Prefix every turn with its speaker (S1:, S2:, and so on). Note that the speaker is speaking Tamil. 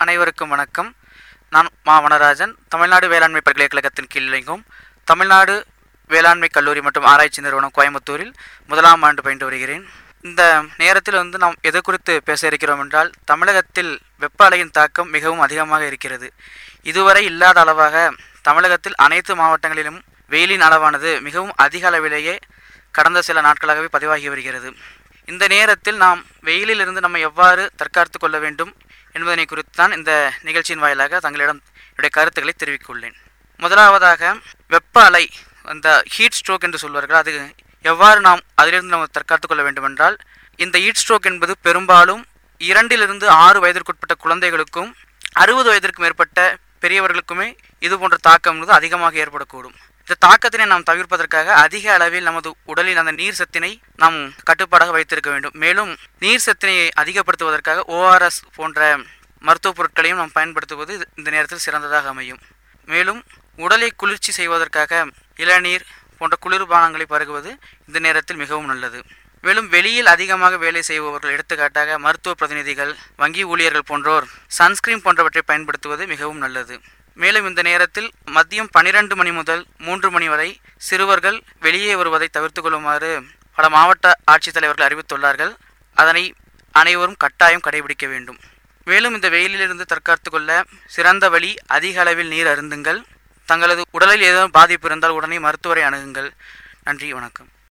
S1: அனைவருக்கும் வணக்கம் நான் மா வனராஜன் தமிழ்நாடு வேளாண்மை பல்கலைக்கழகத்தின் கீழ் இயங்கும் தமிழ்நாடு வேளாண்மை கல்லூரி மற்றும் ஆராய்ச்சி நிறுவனம் கோயம்புத்தூரில் முதலாம் ஆண்டு பயின்று வருகிறேன் இந்த நேரத்தில் வந்து நாம் எது குறித்து பேச இருக்கிறோம் என்றால் தமிழகத்தில் வெப்ப அலையின் தாக்கம் மிகவும் அதிகமாக இருக்கிறது இதுவரை இல்லாத அளவாக தமிழகத்தில் அனைத்து மாவட்டங்களிலும் வெயிலின் அளவானது மிகவும் அதிக அளவிலேயே கடந்த சில நாட்களாகவே பதிவாகி வருகிறது இந்த நேரத்தில் நாம் வெயிலிலிருந்து நம்ம எவ்வாறு தற்காத்து கொள்ள வேண்டும் என்பதனை குறித்து தான் இந்த நிகழ்ச்சியின் வாயிலாக தங்களிடம் என்னுடைய கருத்துக்களை தெரிவித்துள்ளேன் முதலாவதாக வெப்ப அலை அந்த ஹீட் ஸ்ட்ரோக் என்று சொல்வார்கள் அது எவ்வாறு நாம் அதிலிருந்து நாம் தற்காத்து கொள்ள வேண்டுமென்றால் இந்த ஹீட் ஸ்ட்ரோக் என்பது பெரும்பாலும் இரண்டிலிருந்து ஆறு வயதிற்குட்பட்ட குழந்தைகளுக்கும் அறுபது வயதிற்கு மேற்பட்ட பெரியவர்களுக்குமே இது போன்ற தாக்கம் என்பது அதிகமாக ஏற்படக்கூடும் இந்த தாக்கத்தினை நாம் தவிர்ப்பதற்காக அதிக அளவில் நமது உடலில் அந்த நீர் சத்தினை நாம் கட்டுப்பாடாக வைத்திருக்க வேண்டும் மேலும் நீர் சத்தினை அதிகப்படுத்துவதற்காக ஓஆர்எஸ் போன்ற மருத்துவப் பொருட்களையும் நாம் பயன்படுத்துவது இந்த நேரத்தில் சிறந்ததாக அமையும் மேலும் உடலை குளிர்ச்சி செய்வதற்காக இளநீர் போன்ற குளிர்பானங்களை பருகுவது இந்த நேரத்தில் மிகவும் நல்லது மேலும் வெளியில் அதிகமாக வேலை செய்பவர்கள் எடுத்துக்காட்டாக மருத்துவ பிரதிநிதிகள் வங்கி ஊழியர்கள் போன்றோர் சன்ஸ்கிரீன் போன்றவற்றை பயன்படுத்துவது மிகவும் நல்லது மேலும் இந்த நேரத்தில் மதியம் பன்னிரண்டு மணி முதல் மூன்று மணி வரை சிறுவர்கள் வெளியே வருவதை தவிர்த்து கொள்ளுமாறு பல மாவட்ட ஆட்சித்தலைவர்கள் அறிவித்துள்ளார்கள் அதனை அனைவரும் கட்டாயம் கடைபிடிக்க வேண்டும் மேலும் இந்த வெயிலிலிருந்து தற்காத்து கொள்ள சிறந்த வழி அதிக அளவில் நீர் அருந்துங்கள் தங்களது உடலில் ஏதேனும் பாதிப்பு இருந்தால் உடனே மருத்துவரை அணுகுங்கள் நன்றி வணக்கம்